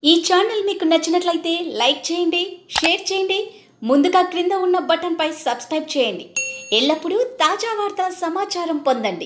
ఈ ఛానల్ మీకు నచ్చినట్లయితే లైక్ చేయండి షేర్ చేయండి ముందుగా క్రింద ఉన్న బటన్పై సబ్స్క్రైబ్ చేయండి ఎల్లప్పుడూ తాజా వార్తల సమాచారం పొందండి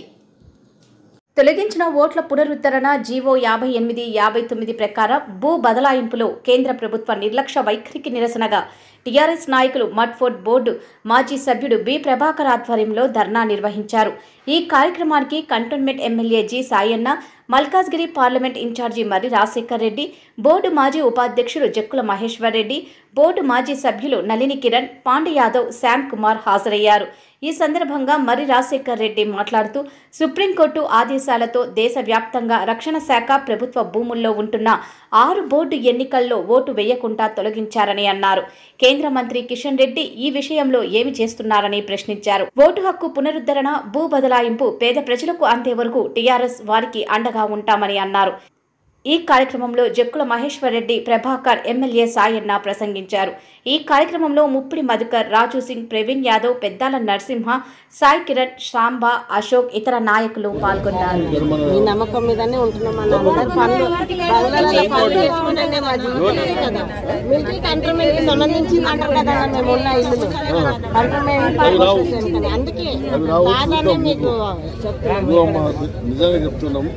తొలగించిన ఓట్ల పునరుద్ధరణ జీవో యాభై ఎనిమిది యాభై తొమ్మిది ప్రకారం భూ బదలాయింపులో కేంద్ర ప్రభుత్వ నిర్లక్ష్య వైఖరికి నిరసనగా టీఆర్ఎస్ నాయకులు మడ్ఫోర్డ్ బోర్డు మాజీ సభ్యుడు బి ప్రభాకర్ ఆధ్వర్యంలో ధర్నా నిర్వహించారు ఈ కార్యక్రమానికి cantonment MLA G Sayanna Malkajgiri parliament in charge Marri Rajasekhar Reddy board మాజీ ఉపాధ్యక్షుడు జక్కుల మహేశ్వర్ రెడ్డి బోర్డు మాజీ సభ్యులు నలిని కిరణ్ పాండు యాదవ్ శ్యామ్ కుమార్ హాజరయ్యారు ఈ సందర్భంగా మర్రి రాజశేఖర్ రెడ్డి మాట్లాడుతూ సుప్రీంకోర్టు ఆదేశాలతో దేశవ్యాప్తంగా రక్షణ శాఖ ప్రభుత్వ భూముల్లో ఉంటున్న ఆరు బోర్డు ఎన్నికల్లో ఓటు వేయకుండా తొలగించారని అన్నారు కేంద్ర మంత్రి కిషన్ రెడ్డి ఈ విషయంలో ఏమి చేస్తున్నారని ప్రశ్నించారు ఓటు హక్కు పునరుద్ధరణ భూ బదలాయింపు పేద ప్రజలకు అందే వరకు టీఆర్ఎస్ వారికి అండగా ఉంటామని అన్నారు ఈ కార్యక్రమంలో జక్కుల మహేశ్వర్ రెడ్డి ప్రభాకర్ ఎమ్మెల్యే సాయన్న ప్రసంగించారు ఈ కార్యక్రమంలో ముప్పిడి మధుకర్ రాజు సింగ్ ప్రవీణ్ యాదవ్ పెద్దాల నరసింహ సాయి కిరణ్ సాంబా అశోక్ ఇతర నాయకులు పాల్గొన్నారు ఈ నమ్మకం మీదనే ఉంటున్నాం అన్న అందరు పనులు బదలాల పనులు చేసుకుంటేనే మా జీవితం కదా మిలిటరీ కంట్రోల్మెంట్ కి సంబంధించింది అంటారు కదా అన్న మేము ఉన్న ఇల్లు కంట్రోల్మెంట్ కానీ అందుకే కాదని మీకు చెప్తున్నాం ఇదిగో అమ్మా, నిజంగా చెప్తున్నాం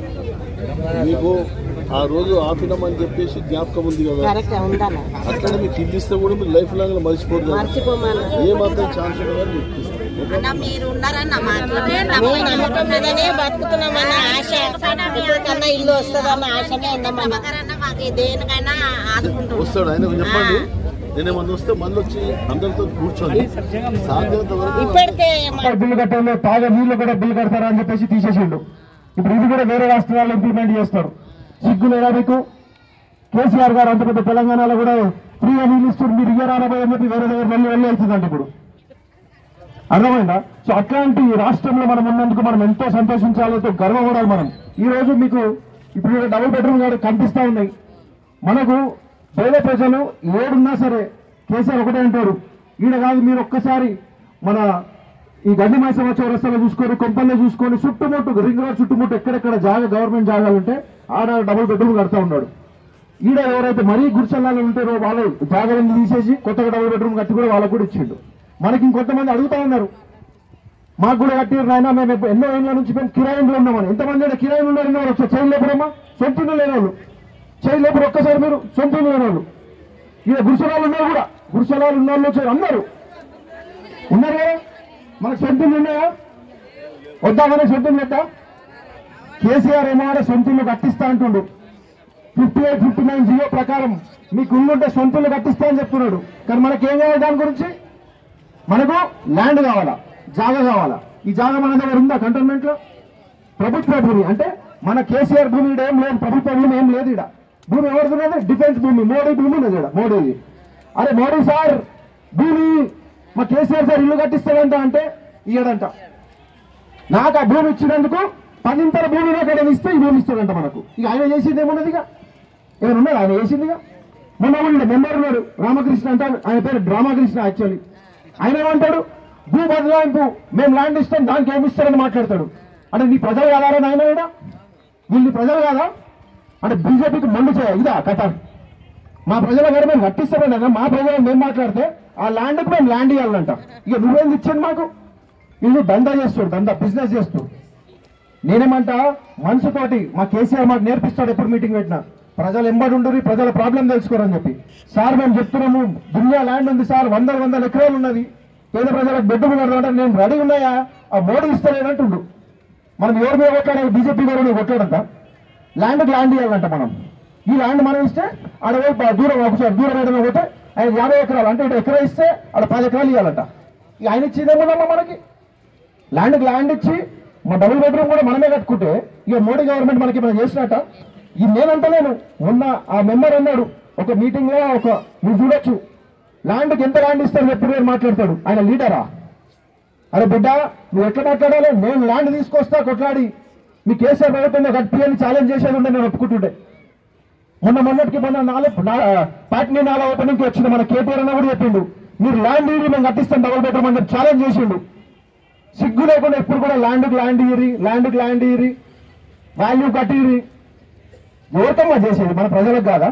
మీకు ఆ రోజు ఆపినామని చెప్పేసి జ్ఞాపకం ఉంది కదా కరెక్ట్ ఉందన్న అట్లనే మీకు ఇల్లు ఇస్తే కూడా మీరు లైఫ్ లాంగ్ మర్చిపోదు కదా. మర్చిపోమన్న ఏ మాత్రం ఛాన్స్ ఉండదు మీకు ఇస్తాం. ఓకే? మీరు ఉన్నారన్న మాటలు మీ నమ్మకం మీదనే బతుకుతున్నామన్న ఆశ ఎప్పటికన్నా ఇల్లు వస్తుందన్న ఆశనే ఉన్నామన్న అన్న మాకు దేనికైనా ఆదుకుంటాం వస్తాడు ఆయన చెప్పండి నేనేమన్నా వస్తే మళ్ళీ వచ్చి అందరితో కూర్చొని సాధ్యత వరకు ఇప్పటికే మా- బిల్లు కట్టాలి తాగే నీళ్లు కూడా బిల్లు కడతారా అని చెప్పేసి తీసేసిండు ఇప్పుడు ఇది కూడా వేరే రాష్ట్రాల్లో ఇంప్లిమెంట్ చేస్తారు సిగ్గు లేదా మీకు కేసీఆర్ గారు అంత పెద్ద తెలంగాణలో కూడా ఫ్రీగా నీళ్ళు ఇస్తారు మీరు ఇయ్యరాలబోయే అని చెప్పి వేరే దగ్గర మళ్ళీ వెళ్ళి అవుతుందండి ఇప్పుడు అర్థమైందా సో అట్లాంటి రాష్ట్రంలో మనం ఉన్నందుకు మనం ఎంతో సంతోషించాలి ఎంతో గర్వపడాలి మనం ఈ రోజు మీకు ఇప్పుడు ఇక్కడ డబుల్ బెడ్రూమ్ గారు కనిపిస్తా ఉన్నాయి మనకు పేద ప్రజలు ఏడున్నా సరే కేసీఆర్ ఒకటే అంటారు ఈడ కాదు మీరు ఒక్కసారి మన ఈ గడ్డి మైసమ్మ చౌరస్తాలో చూసుకొని కొంపల్లో చూసుకొని చుట్టుముట్టు రింగ్ రోడ్ చుట్టుముట్టు ఎక్కడెక్కడ జాగా గవర్నమెంట్ జాగాలు ఉంటే ఆడ డబుల్ బెడ్రూమ్ కడతా ఉన్నాడు ఈడ ఎవరైతే మరీ గుడిసెల్లాలో ఉంటారో వాళ్ళ జాగాలను తీసేసి కొత్తగా డబుల్ బెడ్రూమ్ కట్టి కూడా వాళ్ళకు కూడా ఇచ్చిండు మనకి ఇంకొంతమంది అడుగుతా ఉన్నారు మాకు కూడా కట్టిరు నాయన మేము ఎప్ప- ఎన్నో ఏళ్ళ నుంచి మేము కిరాయిలో ఉన్నామని ఎంతమంది ఈడ కిరాయిలు ఉన్నారు ఉన్నారు ఒకసారి చైన్ లేపురమ్మా సొంత ఇల్లు లేని వాళ్ళు చైన్ లేపురు ఒక్కసారి మీరు సొంత ఇల్లు లేని వాళ్ళు ఈడ గుడిసెలాలు ఉన్నారు కూడా గుడిసెలాలు ఉన్న వాళ్ళు వచ్చారు అందరూ ఉన్నారు కదా మనకు సొంత ఇల్లు ఉన్నాయా వద్దామనే సొంత ఇల్లు వద్దా కేసీఆర్ ఏమో ఆడ సొంత ఇల్లు కట్టిస్తా అంటుండు fifty eight fifty nine GO ప్రకారం మీకు ఉండుంటే సొంత ఇల్లు కట్టిస్తా అని చెప్తున్నాడు కానీ మనకి ఏం కావాలి దాని గురించి మనకు ల్యాండ్ కావాలా జాగా కావాలా ఈ జాగా మన దగ్గర ఉందా కంటోన్మెంట్ లో ప్రభుత్వ భూమి అంటే మన కేసీఆర్ భూమి ఈడ ఏం లేదు ప్రభుత్వ భూమి ఏం లేదు ఇక్కడ భూమి ఎవరిది డిఫెన్స్ భూమి మోడీ భూమి ఉన్నది ఇక్కడ మోడీది అరే మోడీ సార్ భూమి మా కేసీఆర్ సార్ ఇల్లు కట్టిస్తాడంట అంటే ఇయ్యడంట నాకు ఆ భూమి ఇచ్చినందుకు పదింతల భూమి నాకు ఆయన ఇస్తే ఈ భూమి ఇస్తాడంట మనకు ఇక ఆయన చేసింది ఏమున్నదిగా ఏమైనా ఉన్నది ఆయన చేసిందిగా మొన్న ఉండే మెంబర్ ఉన్నాడు రామకృష్ణ అంటే ఆయన పేరు రామకృష్ణ యాక్చువల్లీ ఆయన ఏమంటాడు భూ బదలాయింపు మేము ల్యాండ్ ఇస్తాం దానికి ఏమి ఇస్తారని మాట్లాడతాడు అంటే నీ ప్రజలు కాదారని ఆయన ఈడ? వీళ్ళు నీ ప్రజలు కాదా అంటే బీజేపీకి మండు చేయ ఇదా కథ మా ప్రజల గారు మేము కట్టిస్తామని కదా మా ప్రజలు మేము మాట్లాడితే ఆ ల్యాండ్కి మేము ల్యాండ్ ఇవ్వాలంట ఇక నువ్వేం ఇచ్చాను మాకు వీళ్ళు దందా చేస్తాడు దందా బిజినెస్ చేస్తూ నేనేమంటా మనసుతోటి మా కేసీఆర్ మాకు నేర్పిస్తాడు ఎప్పుడు మీటింగ్ పెట్టినా ప్రజలు ఎంబడి ఉండరు ప్రజల ప్రాబ్లం తెలుసుకోరని చెప్పి సార్ మేము చెప్తున్నాము దునియా ల్యాండ్ ఉంది సార్ వందల వందల ఎకరాలు ఉన్నది పేద ప్రజలకు బెడ్రూమ్ కడతామంటే నేను రెడీ ఉన్నాయా ఆ మోడీ ఇస్తలేనంటుండు మనం ఎవరి మీద కొట్లాడాలి బీజేపీ గారు మీద కొట్లాడంట ల్యాండ్కి ల్యాండ్ ఇవ్వాలంట మనం ఈ ల్యాండ్ మనం ఇస్తే ఆడ పోయి ప- దూరం ఒకసారి దూరం ఏదైనా పోతే ఆయన యాభై ఎకరాలు అంటే ఇటు ఎకరా ఇస్తే ఆడ పది ఎకరాలు ఇవ్వాలంట ఇక ఆయన ఇచ్చేదేమన్నా మనకి ల్యాండ్కి ల్యాండ్ ఇచ్చి మా డబుల్ బెడ్రూమ్ కూడా మనమే కట్టుకుంటే ఇక మోడీ గవర్నమెంట్ మనకి మనం చేసినట్ట ఇది నేనంటలేను మొన్న ఆ మెంబర్ అన్నాడు ఒక మీటింగ్ లో ఒక మీరు చూడొచ్చు ల్యాండ్కి ఎంత ల్యాండ్ ఇస్తారు ఎప్పుడు నేను మాట్లాడతాడు ఆయన లీడరా అరే బిడ్డ నువ్వు ఎట్లా మాట్లాడాలి నేను ల్యాండ్ తీసుకొస్తా కొట్లాడి మీ కేసీఆర్ ప్రభుత్వం కట్టి అని ఛాలెంజ్ చేసేది ఉండే నేను ఒప్పుకుంటుండే మొన్న మొన్నటికి మొన్న నాలుగు పార్టీ నాలుగు ఓపెనింగ్కి వచ్చింది మన కేటీఆర్ అన్న కూడా చెప్పిండు మీరు ల్యాండ్ ఇరి మేము కట్టిస్తాం డబుల్ బెడ్రూమ్ అని చెప్పి ఛాలెంజ్ చేసిండు సిగ్గు లేకుండా ఎప్పుడు కూడా ల్యాండ్కి ల్యాండ్ ఇరి ల్యాండ్కి ల్యాండ్ ఇరి వాల్యూ కట్టిరి ఎవరికమ్మా చేసేది మన ప్రజలకు కాదా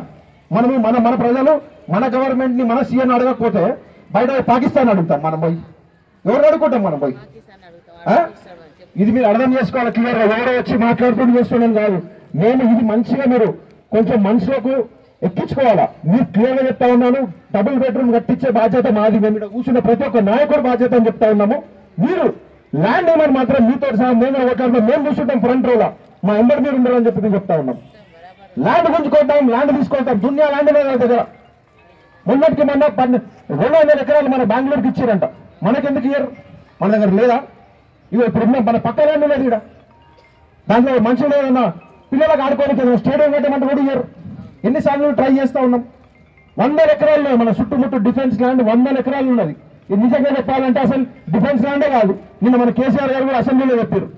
మనము మన మన ప్రజలు మన గవర్నమెంట్ ని మన సీఎం అడగకపోతే బయట పాకిస్తాన్ అడుగుతాం మనం పోయి ఎవరు అడుగుకుంటాం మనం పోయి ఆ? ఇది మీరు అర్థం చేసుకోవాలి క్లియర్ గా ఎవరో వచ్చి మాట్లాడుకుంటూ చేస్తున్నాం కాదు నేను ఇది మంచిగా మీరు కొంచెం మనసులకు ఎక్కించుకోవాలా మీరు క్లియర్ గా చెప్తా ఉన్నాను డబుల్ బెడ్రూమ్ కట్టించే బాధ్యత మాది మేము ఇక్కడ కూర్చున్న ప్రతి ఒక్క నాయకుడు బాధ్యత అని చెప్తా ఉన్నాము మీరు ల్యాండ్ ఏమని మాత్రం మీతో సహా మేము ఒకరిలో మేము కూర్చుంటాం ఫ్రంట్ రోలో మా ఎంబర్ మీరు ఉండాలని చెప్పి మేము చెప్తా ఉన్నాం ల్యాండ్ గుంజుకుంటాం ల్యాండ్ తీసుకుంటాం దునియా ల్యాండ్ లేదు వాళ్ళ దగ్గర మొన్నటికి మొన్న పన్ను రెండు వందల ఎకరాలు మన బెంగళూరుకి ఇచ్చారంట మనకెందుకు ఇయ్యరు మన దగ్గర లేదా ఇవి ఇప్పుడు ఉన్న మన పక్క ల్యాండ్ లేదు ఇక్కడ దాంట్లో మనుషులు ఏదన్నా పిల్లలకు ఆడుకోవడానికి ఏదైనా స్టేడియం కట్టమంటే కూడా ఇయ్యరు ఎన్నిసార్లు ట్రై చేస్తా ఉన్నాం వందల ఎకరాలు ఉన్నాయి మన చుట్టుముట్టు డిఫెన్స్ ల్యాండ్ వందల ఎకరాలు ఉన్నది ఇది నిజంగా చెప్పాలంటే అసలు డిఫెన్స్ ల్యాండే కాదు నిన్న మన కేసీఆర్ గారు కూడా అసెంబ్లీలో చెప్పారు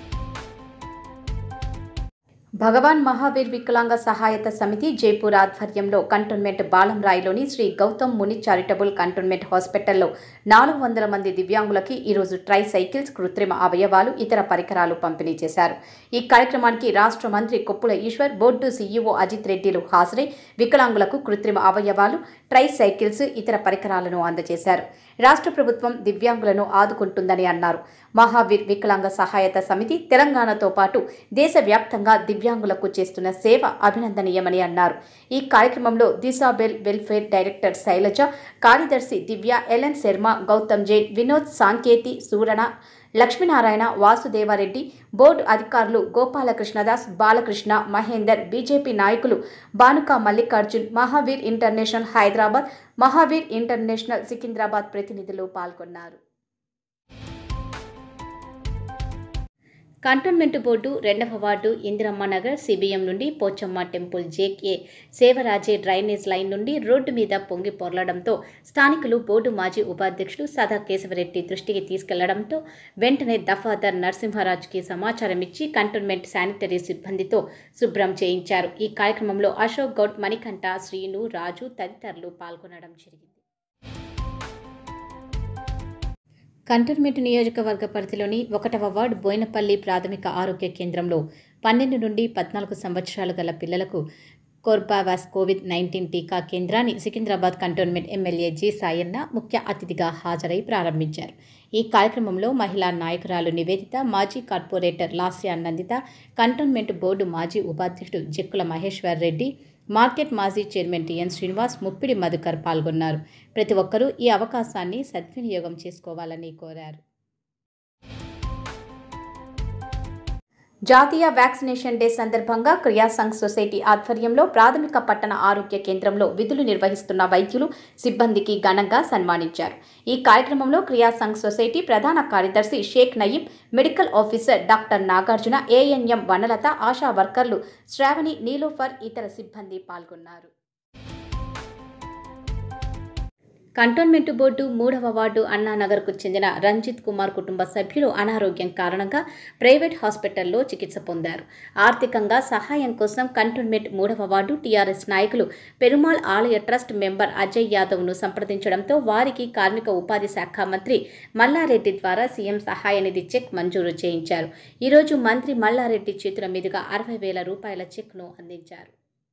భగవాన్ మహావీర్ వికలాంగ సహాయత సమితి జైపూర్ ఆధ్వర్యంలో కంటోన్మెంట్ బాలంరాయిలోని శ్రీ గౌతమ్ ముని చారిటబుల్ కంటోన్మెంట్ హాస్పిటల్లో నాలుగు వందల మంది దివ్యాంగులకి ఈరోజు ట్రై సైకిల్స్ కృత్రిమ అవయవాలు ఇతర పరికరాలు పంపిణీ చేశారు ఈ కార్యక్రమానికి రాష్ట్ర మంత్రి కొప్పుల ఈశ్వర్ బోర్డు సీఈఓ అజిత్ రెడ్డిలు హాజరై వికలాంగులకు కృత్రిమ అవయవాలు ట్రై సైకిల్స్ ఇతర పరికరాలను అందజేశారు రాష్ట్ర ప్రభుత్వం దివ్యాంగులను ఆదుకుంటుందని అన్నారు మహావీర్ వికలాంగ సహాయత సమితి తెలంగాణతో పాటు దేశవ్యాప్తంగా దివ్యాంగులకు చేస్తున్న సేవ అభినందనీయమని అన్నారు ఈ కార్యక్రమంలో దిశాబెల్ వెల్ఫేర్ డైరెక్టర్ శైలజ కార్యదర్శి దివ్య ఎల్ఎన్ శర్మ గౌతమ్ జైన్ వినోద్ సాంకేతి సూరణ లక్ష్మీనారాయణ వాసుదేవారెడ్డి బోర్డు అధికారులు గోపాలకృష్ణదాస్ బాలకృష్ణ మహేందర్ బీజేపీ నాయకులు బానుక మల్లికార్జున్ మహావీర్ ఇంటర్నేషనల్ హైదరాబాద్ మహావీర్ ఇంటర్నేషనల్ సికింద్రాబాద్ ప్రతినిధులు పాల్గొన్నారు కంటోన్మెంట్ బోర్డు రెండవ వార్డు ఇందిరమ్మ నగర్ సిబిఎం నుండి పోచమ్మ టెంపుల్ జేకే సేవరాజే డ్రైనేజ్ లైన్ నుండి రోడ్డు మీద పొంగి పొర్లడంతో స్థానికులు బోర్డు మాజీ ఉపాధ్యక్షులు సదా కేశవరెడ్డి దృష్టికి తీసుకెళ్లడంతో వెంటనే దఫాదర్ నరసింహరాజుకి సమాచారం ఇచ్చి కంటోన్మెంట్ శానిటరీ సిబ్బందితో శుభ్రం చేయించారు ఈ కార్యక్రమంలో అశోక్ గౌడ్ మణికంఠ శ్రీను రాజు తదితరులు పాల్గొనడం జరిగింది కంటోన్మెంట్ నియోజకవర్గ పరిధిలోని ఒకటవ వార్డు బోయినపల్లి ప్రాథమిక ఆరోగ్య కేంద్రంలో పన్నెండు నుండి పద్నాలుగు సంవత్సరాలు గల పిల్లలకు కోర్బావాస్ కోవిడ్ నైన్టీన్ టీకా కేంద్రాన్ని Secunderabad cantonment MLA G Sayanna ముఖ్య అతిథిగా హాజరై ప్రారంభించారు ఈ కార్యక్రమంలో మహిళా నాయకురాలు నివేదిత మాజీ corporator Lasya Nandita cantonment board మాజీ ఉపాధ్యక్షుడు జక్కుల మహేశ్వర్ రెడ్డి మార్కెట్ మాజీ చైర్మన్ టిఎన్ శ్రీనివాస్ ముప్పిడి మధుకర్ పాల్గొన్నారు ప్రతి ఒక్కరూ ఈ అవకాశాన్ని సద్వినియోగం చేసుకోవాలని కోరారు జాతీయ వ్యాక్సినేషన్ డే సందర్భంగా క్రియాసంఘ్ సొసైటీ ఆధ్వర్యంలో ప్రాథమిక పట్టణ ఆరోగ్య కేంద్రంలో విధులు నిర్వహిస్తున్న వైద్యులు సిబ్బందికి ఘనంగా సన్మానించారు ఈ కార్యక్రమంలో క్రియాసంఘ్ సొసైటీ ప్రధాన కార్యదర్శి Sheikh Naeem medical officer doctor Nagarjuna ANM Vanalatha ASHA వర్కర్లు శ్రావణి నీలోఫర్ ఇతర సిబ్బంది పాల్గొన్నారు కంటోన్మెంట్ బోర్డు మూడవ వార్డు అన్నానగర్కు చెందిన రంజిత్ కుమార్ కుటుంబ సభ్యులు అనారోగ్యం కారణంగా ప్రైవేట్ హాస్పిటల్లో చికిత్స పొందారు ఆర్థికంగా సహాయం కోసం కంటోన్మెంట్ మూడవ వార్డు టీఆర్ఎస్ నాయకులు పెరుమాళ్ ఆలయ ట్రస్ట్ మెంబర్ అజయ్ యాదవ్ను సంప్రదించడంతో వారికి కార్మిక ఉపాధి శాఖ మంత్రి మల్లారెడ్డి ద్వారా సీఎం సహాయ నిధి చెక్ మంజూరు చేయించారు ఈరోజు మంత్రి మల్లారెడ్డి చేతుల మీదుగా అరవై వేల రూపాయల చెక్ను అందించారు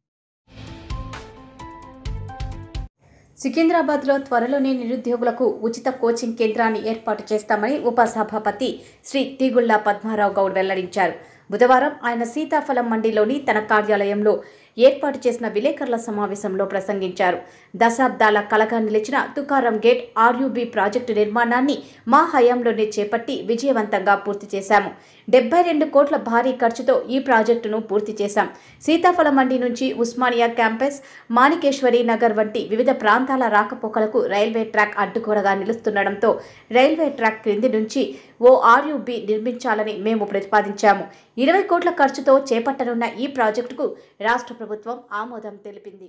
సికింద్రాబాద్లో త్వరలోనే నిరుద్యోగులకు ఉచిత కోచింగ్ కేంద్రాన్ని ఏర్పాటు చేస్తామని ఉపసభాపతి శ్రీ తీగుళ్ల పద్మారావు గౌడ్ వెల్లడించారు బుధవారం ఆయన సీతాఫలం మండిలోని తన కార్యాలయంలో ఏర్పాటు చేసిన విలేకరుల సమావేశంలో ప్రసంగించారు దశాబ్దాల కలగా నిలిచిన తుకారం గేట్ ఆర్యూబీ ప్రాజెక్టు నిర్మాణాన్ని మా హయాంలోనే చేపట్టి విజయవంతంగా పూర్తి చేశాము డెబ్బై రెండు కోట్ల భారీ ఖర్చుతో ఈ ప్రాజెక్టును పూర్తి చేశాం సీతాఫల మండి నుంచి ఉస్మానియా క్యాంపస్ మాణికేశ్వరి నగర్ వంటి వివిధ ప్రాంతాల రాకపోకలకు రైల్వే ట్రాక్ అడ్డుగోడగా నిలుస్తుండడంతో రైల్వే ట్రాక్ క్రింది నుంచి ఓ ఆర్యూబీ నిర్మించాలని మేము ప్రతిపాదించాము ఇరవై కోట్ల ఖర్చుతో చేపట్టనున్న ఈ ప్రాజెక్టుకు రాష్ట్ర ప్రభుత్వం ఆమోదం తెలిపింది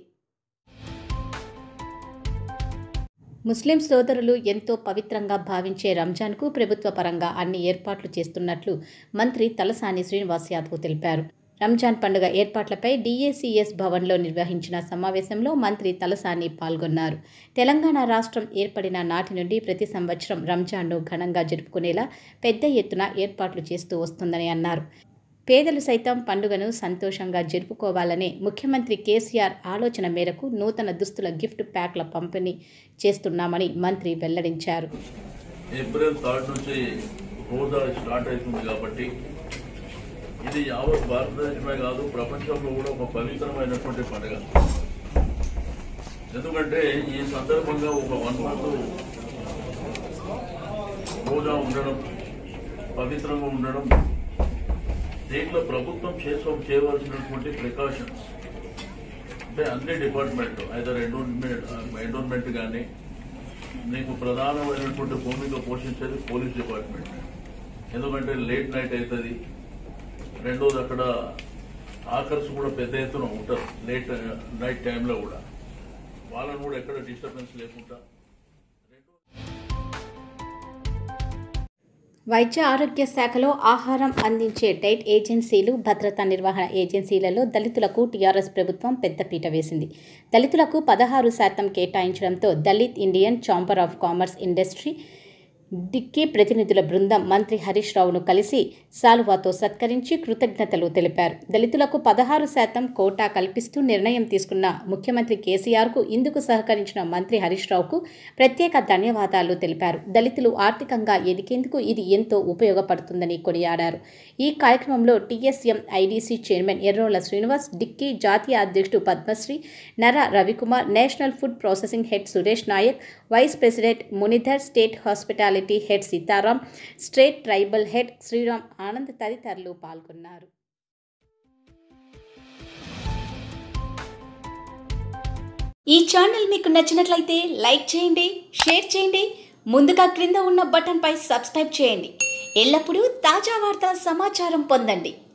ముస్లిం సోదరులు ఎంతో పవిత్రంగా భావించే రంజాన్కు ప్రభుత్వ పరంగా అన్ని ఏర్పాట్లు చేస్తున్నట్లు మంత్రి తలసాని శ్రీనివాస్ యాదవ్ తెలిపారు రంజాన్ పండుగ ఏర్పాట్లపై డీఏసీఎస్ భవన్లో నిర్వహించిన సమావేశంలో మంత్రి తలసాని పాల్గొన్నారు తెలంగాణ రాష్ట్రం ఏర్పడిన నాటి నుండి ప్రతి సంవత్సరం రంజాన్ను ఘనంగా జరుపుకునేలా పెద్ద ఎత్తున ఏర్పాట్లు చేస్తూ వస్తుందని అన్నారు పేదలు సైతం పండుగను సంతోషంగా జరుపుకోవాలనే ముఖ్యమంత్రి కేసీఆర్ ఆలోచన మేరకు నూతన దుస్తుల గిఫ్ట్ ప్యాక్ల పంపిణీ చేస్తున్నామని మంత్రి వెల్లడించారు ఏప్రిల్ థర్డ్ నుంచి రోజా స్టార్ట్ అవుతుంది కాబట్టి ఇది యావత్ భారతదేశమే కాదు ప్రపంచంలో కూడా ఒక పవిత్రమైనటువంటి పండుగ ఎందుకంటే ఈ సందర్భంగా ఒక వన్ మంత్ రోజా ఉండడం పవిత్రంగా ఉండడం దీంట్లో ప్రభుత్వం చేసే చేయవలసినటువంటి ప్రికాషన్స్ అంటే అన్ని డిపార్ట్మెంట్ ఐదర్ ఎండోన్మెంట్ ఎండోన్మెంట్ కానీ నీకు ప్రధానమైనటువంటి భూమిక పోషించేది పోలీస్ డిపార్ట్మెంట్ ఎందుకంటే లేట్ నైట్ అవుతుంది రెండోది అక్కడ ఆకర్స్ కూడా పెద్ద ఎత్తున ఉంటారు లేట్ నైట్ టైంలో కూడా వాళ్ళని కూడా ఎక్కడ డిస్టర్బెన్స్ లేకుండా వైద్య ఆరోగ్య శాఖలో ఆహారం అందించే డైట్ ఏజెన్సీలు భద్రతా నిర్వహణ ఏజెన్సీలలో దళితులకు టీఆర్ఎస్ ప్రభుత్వం పెద్దపీట వేసింది దళితులకు పదహారు శాతం కేటాయించడంతో Dalit Indian chamber of commerce industry DICCI ప్రతినిధుల బృందం మంత్రి హరీష్ రావును కలిసి సాలువాతో సత్కరించి కృతజ్ఞతలు తెలిపారు దళితులకు పదహారు శాతం కోటా కల్పిస్తూ నిర్ణయం తీసుకున్న ముఖ్యమంత్రి కేసీఆర్కు ఇందుకు సహకరించిన మంత్రి హరీష్ రావుకు ప్రత్యేక ధన్యవాదాలు తెలిపారు దళితులు ఆర్థికంగా ఎదిగేందుకు ఇది ఎంతో ఉపయోగపడుతుందని కొనియాడారు ఈ కార్యక్రమంలో TSM IDC chairman Errolla Srinivas DICCI జాతీయ అధ్యక్షుడు Padmashri Nara Ravikumar national food processing head Suresh Naik vice president Munidhar state hospitality head Sitaram state tribal head Sriram Anand తదితరులు పాల్గొన్నారు ఈ ఛానల్ మీకు నచ్చినట్లయితే లైక్ చేయండి షేర్ చేయండి ముందుగా క్రింద ఉన్న బటన్పై సబ్స్క్రైబ్ చేయండి ఎల్లప్పుడూ తాజా వార్తల సమాచారం పొందండి